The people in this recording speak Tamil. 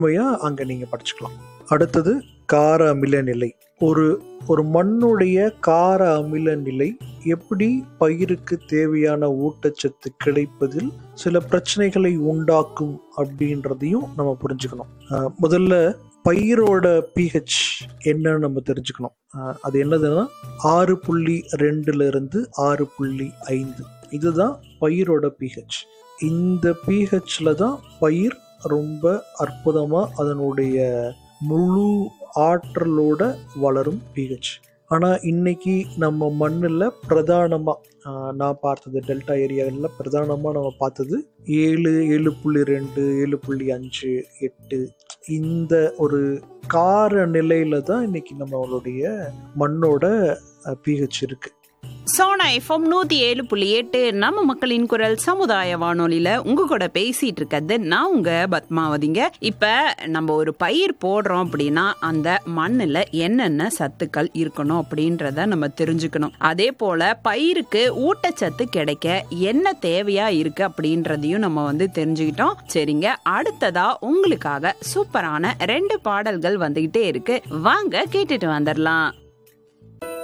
உண்மையா அங்க நீங்க படிச்சுக்கலாம் அடுத்தது கார அமில நிலை ஒரு ஒரு மண்ணுடைய கார அமில நிலை எப்படி பயிருக்கு தேவையான ஊட்டச்சத்து கிடைப்பதில் சில பிரச்சனைகளை உண்டாக்கும் அப்படின்றதையும் நம்ம புரிஞ்சுக்கணும் அஹ் முதல்ல பயிரோட பிஹெச் என்னன்னு நம்ம தெரிஞ்சுக்கணும் அஹ் அது என்னதுன்னா ஆறு புள்ளி ரெண்டுல இருந்து ஆறு புள்ளி ஐந்து இதுதான் பயிரோட பிஹெச் இந்த பிஹெச்ல தான் பயிர் ரொம்ப அற்புதமா அதனுடைய முழு ஆற்றலோட வளரும் பிஹெச் ஆனால் இன்னைக்கு நம்ம மண்ணில் பிரதானமாக நான் பார்த்தது டெல்டா ஏரியாவில் பிரதானமாக நம்ம பார்த்தது ஏழு ஏழு புள்ளி ரெண்டு ஏழு புள்ளி அஞ்சு எட்டு இந்த ஒரு கார நிலையில தான் இன்னைக்கு நம்மளுடைய மண்ணோட பிஹெச் இருக்கு சோனா எஃப்எம் நூத்தி ஏழு புள்ளி எட்டு நம்ம மக்களின் குரல் சமுதாய வானொலியில உங்க கூட பேசிட்டு இருக்கிறது நான் உங்க பத்மாவதிங்க இப்ப நம்ம ஒரு பயிர் போடுறோம் அப்படின்னா அந்த மண்ணுல என்னென்ன சத்துக்கள் இருக்கணும் அப்படின்றத நம்ம தெரிஞ்சுக்கணும் அதே போல பயிருக்கு ஊட்டச்சத்து கிடைக்க என்ன தேவையா இருக்கு அப்படின்றதையும் நம்ம வந்து தெரிஞ்சுக்கிட்டோம் சரிங்க அடுத்ததா உங்களுக்காக சூப்பரான ரெண்டு பாடல்கள் வந்துகிட்டே இருக்கு வாங்க கேட்டுட்டு வந்துடலாம்